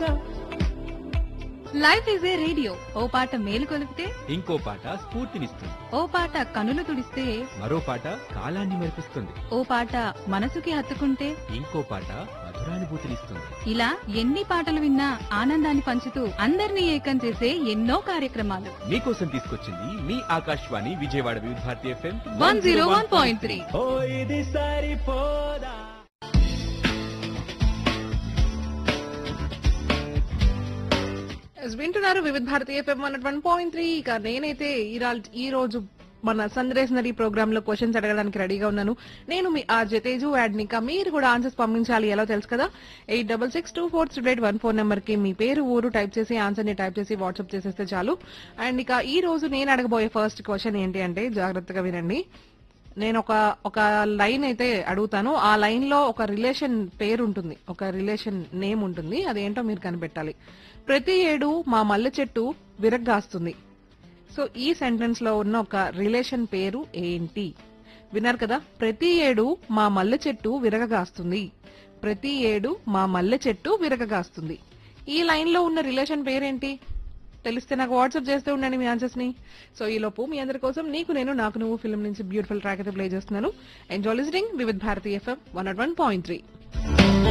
life is a radio ఓ పాట మేలు కొలిపితే ఇంకో పాట స్ఫూర్తినిస్తుంది ఓ పాట కనులు తుడిస్తే మరో పాట కాలాన్ని మరిపిస్తుంది ఓ పాట మనసుకి హత్తుకుంటే ఇంకో పాట మధురానుభూతినిస్తుంది ఇలా ఎన్ని పాటలు విన్నా ఆనందాన్ని పంచుతూ అందరినీ ఏకం చేసే ఎన్నో కార్యక్రమాలు మీకోసం తీసుకొచ్చింది మీ Akashvani Vijayawada Vividh Bharati F M one zero one point three ఓ ఇది సరిపోదా ఎస్, వింటున్నారు Vividh Bharati F M one one point three ఇక నేనైతే ఈ రాల్- ఈ రోజు మన సందేశనరీ ప్రోగ్రామ్ లో క్వశ్చన్స్ అడగడానికి రెడీగా ఉన్నాను నేను మీ ఆర్జే తేజు యాడ్నిక మీరు కూడా ఆన్సర్స్ పంపించాలి ఎలా తెలుసు కదా eight double six two four triple eight one four number కి మీ పేరు ఊరు టైప్ చేసి ఆన్సర్ ని టైప్ చేసి వాట్సాప్ చేసేస్తే చాలు అండ్ ఇక ఈ రోజు నేను అడగబోయే ఫస్ట్ క్వశ్చన్ ఏంటి అంటే జాగ్రత్తగా వినండి నేను ఒక ఒక లైన్ అయితే అడుగుతాను ఆ లైన్ లో ఒక రిలేషన్ పేరు ఉంటుంది ఒక రిలేషన్ నేమ్ ఉంటుంది అదేంటో మీరు కనిపెట్టాలి ప్రతి ఏడు మా మల్లె చెట్టు విరగ్గాస్తుంది సో ఈ సెంటెన్స్ లో ఉన్న ఒక రిలేషన్ పేరు ఏంటి విన్నారు కదా ప్రతి ఏడు మా మల్లె చెట్టు విరగగాస్తుంది ప్రతి ఏడు మా మల్లె చెట్టు విరగగాస్తుంది ఈ లైన్ లో ఉన్న రిలేషన్ పేరేంటి తెలిస్తే నాకు వాట్సాప్ చేస్తూ ఉండండి మీ ఆన్సర్స్ ని సో ఈ లోపు మీ అందరి కోసం నీకు నేను నాకు నువ్వు ఫిల్మ్ నుంచి బ్యూటిఫుల్ ట్రాక్ అయితే ప్లే చేస్తున్నాను enjoy listening Vividh Bharati F M one nought one point three